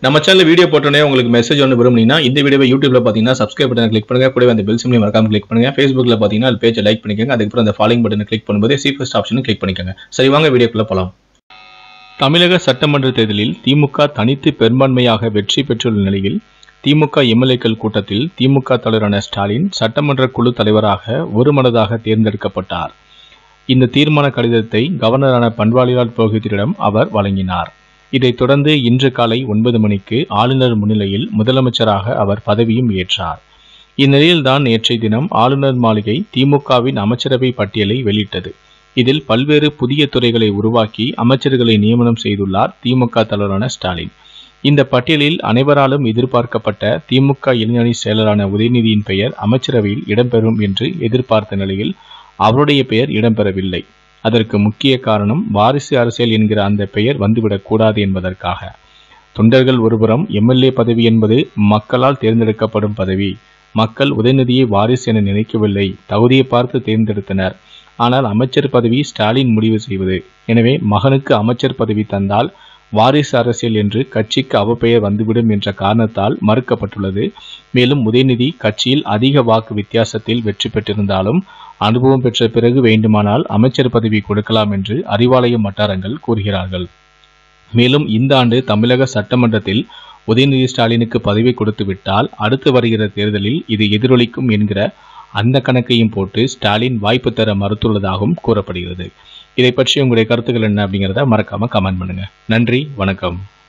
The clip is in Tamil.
நம்ம சேனல் வீடியோ போட்டோன்னே உங்களுக்கு மெசேஜ் ஒன்று விரும்புனீங்கன்னா இந்த வீடியோவை யூடியூப்ல பார்த்தீங்கன்னா சப்ஸ்கிரைப் பட்டனை கிளிக் பண்ணுங்க கூடவே அந்த பெல் சிம்லையும் மறக்காம கிளிக் பண்ணுங்க ஃபேஸ்புக்ல பார்த்தீங்கன்னா அது பேஜை லைக் பண்ணிக்கோங்க அதுக்கப்புறம் அந்த ஃபாலோயிங் பட்டனை கிளிக் பண்ணும்போது சி ஃபர்ஸ்ட் ஆப்ஷனும் கிளிக் பண்ணிக்கோங்க சரி வாங்க வீடியோக்குள்ள போலாம் தமிழக சட்டமன்ற தேர்தலில் திமுக தனித்து பெரும்பான்மையாக வெற்றி பெற்றுள்ள நிலையில் திமுக எம்எல்ஏக்கள் கூட்டத்தில் திமுக தலைவரான ஸ்டாலின் சட்டமன்ற குழு தலைவராக ஒருமனதாக தேர்ந்தெடுக்கப்பட்டார் இந்த தீர்மான கடிதத்தை கவர்னரான பன்வாரிலால் புரோஹித்திடம் அவர் வழங்கினார் இதைத் தொடர்ந்து இன்று காலை ஒன்பது மணிக்கு ஆளுநர் முன்னிலையில் முதலமைச்சராக அவர் பதவியும் ஏற்றார் இந்நிலையில்தான் நேற்றைய தினம் ஆளுநர் மாளிகை திமுகவின் அமைச்சரவை பட்டியலை வெளியிட்டது இதில் பல்வேறு புதிய துறைகளை உருவாக்கி அமைச்சர்களை நியமனம் செய்துள்ளார் திமுக தலைவரான ஸ்டாலின் இந்த பட்டியலில் அனைவராலும் எதிர்பார்க்கப்பட்ட திமுக இளைஞரணி செயலரான உதயநிதியின் பெயர் அமைச்சரவையில் இடம்பெறும் என்று எதிர்பார்த்த நிலையில் அவருடைய பெயர் இடம்பெறவில்லை அதற்கு முக்கிய காரணம் வாரிசு அரசியல் என்கிற அந்த பெயர் வந்துவிடக் கூடாது என்பதற்காக தொண்டர்கள் ஒருபுறம் எம்எல்ஏ பதவி என்பது மக்களால் தேர்ந்தெடுக்கப்படும் பதவி மக்கள் உதயநிதியை வாரிசு என நினைக்கவில்லை தகுதியை பார்த்து தேர்ந்தெடுத்தனர் ஆனால் அமைச்சர் பதவி ஸ்டாலின் முடிவு செய்வது எனவே மகனுக்கு அமைச்சர் பதவி தந்தால் வாரிசு அரசியல் என்று கட்சிக்கு அவப்பெயர் வந்துவிடும் என்ற காரணத்தால் மறுக்கப்பட்டுள்ளது மேலும் உதயநிதி கட்சியில் அதிக வாக்கு வித்தியாசத்தில் வெற்றி பெற்றிருந்தாலும் அனுபவம் பெற்ற பிறகு வேண்டுமானால் அமைச்சர் பதவி கொடுக்கலாம் என்று அறிவாலயம் வட்டாரங்கள் கூறுகிறார்கள் மேலும் இந்த ஆண்டு தமிழக சட்டமன்றத்தில் உதயநிதி ஸ்டாலினுக்கு பதவி கொடுத்து விட்டால் அடுத்து வருகிற தேர்தலில் இது எதிரொலிக்கும் என்கிற அந்த கணக்கையும் போட்டு ஸ்டாலின் வாய்ப்பு தர மறுத்துள்ளதாகவும் கூறப்படுகிறது இதை பற்றி உங்களுடைய கருத்துக்கள் என்ன அப்படிங்கிறத மறக்காம கமெண்ட் பண்ணுங்க நன்றி வணக்கம்